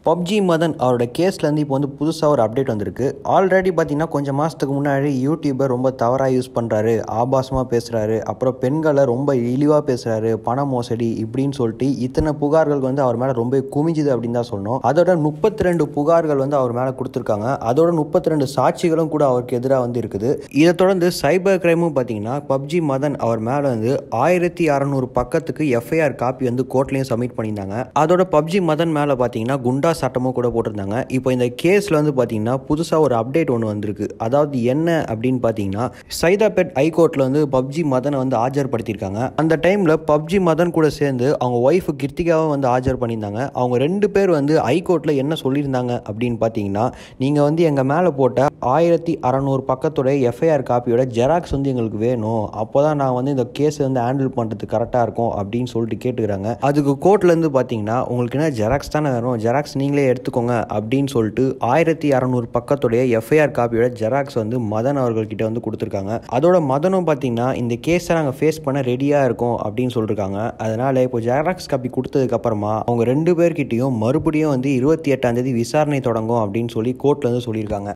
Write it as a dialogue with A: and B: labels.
A: PUBG Madan அவரோட கேஸ்லேருந்து இப்போ வந்து புதுசாக ஒரு அப்டேட் வந்திருக்கு ஆல்ரெடி பார்த்தீங்கன்னா கொஞ்சம் மாதத்துக்கு முன்னாடி யூடியூபர் ரொம்ப தவறாக யூஸ் பண்ணுறாரு ஆபாசமாக பேசுகிறாரு அப்புறம் பெண்களை ரொம்ப இழிவாக பேசுகிறாரு பண மோசடி இப்படின்னு சொல்லிட்டு இத்தனை புகார்கள் வந்து அவர் மேலே ரொம்ப குமிஞ்சுது அப்படின்னு தான் சொல்லணும் அதோட முப்பத்தி ரெண்டு புகார்கள் வந்து அவர் மேலே கொடுத்துருக்காங்க அதோட முப்பத்தி ரெண்டு சாட்சிகளும் கூட அவருக்கு எதிராக வந்து இருக்குது இதை தொடர்ந்து சைபர் கிரைமும் பார்த்தீங்கன்னா பப்ஜி மதன் அவர் மேலே வந்து ஆயிரத்தி அறநூறு பக்கத்துக்கு எஃப்ஐஆர் காப்பி வந்து கோர்ட்லேயும் சப்மிட் பண்ணியிருந்தாங்க அதோட பப்ஜி மதன் மேலே பார்த்தீங்கன்னா குண்டா சட்டமும் கூட போட்டிருந்தாங்க இப்போ இந்த கேஸில் வந்து பார்த்தீங்கன்னா புதுசாக ஒரு அப்டேட் ஒன்று வந்திருக்கு அதாவது என்ன அப்படின்னு பார்த்தீங்கன்னா சைதாபேட் ஹைகோர்ட்டில் வந்து பப்ஜி மதனை வந்து ஆஜர்படுத்தியிருக்காங்க அந்த டைமில் பப்ஜி மதன் கூட சேர்ந்து அவங்க ஒய்ஃபு கிருத்திகாவை வந்து ஆஜர் பண்ணியிருந்தாங்க அவங்க ரெண்டு பேர் வந்து ஹைகோர்ட்டில் என்ன சொல்லியிருந்தாங்க அப்படின்னு பார்த்தீங்கன்னா நீங்கள் வந்து எங்கள் மேலே போட்ட ஆயிரத்தி அறநூறு பக்கத்துடைய எஃப்ஐஆர் காப்பியோட ஜெராக்ஸ் வந்து எங்களுக்கு வேணும் அப்போ தான் நான் வந்து இந்த கேஸை வந்து ஹேண்டில் பண்ணுறதுக்கு கரெக்டாக இருக்கும் அப்படின்னு சொல்லிட்டு கேட்டுக்கிறாங்க அதுக்கு கோர்ட்லேருந்து பார்த்தீங்கன்னா உங்களுக்கு என்ன ஜெராக்ஸ் தானே வேணும் ஜெராக்ஸ் நீங்களே எடுத்துக்கோங்க அப்படின்னு சொல்லிட்டு ஆயிரத்தி அறநூறு பக்கத்துடைய எஃப்ஐஆர் காப்பியோட ஜெராக்ஸ் வந்து மதன் அவர்கள்கிட்ட வந்து கொடுத்துருக்காங்க அதோட மதனும் பார்த்தீங்கன்னா இந்த கேஸை நாங்கள் ஃபேஸ் பண்ண ரெடியாக இருக்கோம் அப்படின்னு சொல்லியிருக்காங்க அதனால் இப்போ ஜெராக்ஸ் காப்பி கொடுத்ததுக்கப்புறமா அவங்க ரெண்டு பேர்கிட்டையும் மறுபடியும் வந்து இருபத்தி எட்டாம் தேதி விசாரணை தொடங்கும் அப்படின்னு சொல்லி கோர்ட்ல வந்து சொல்லியிருக்காங்க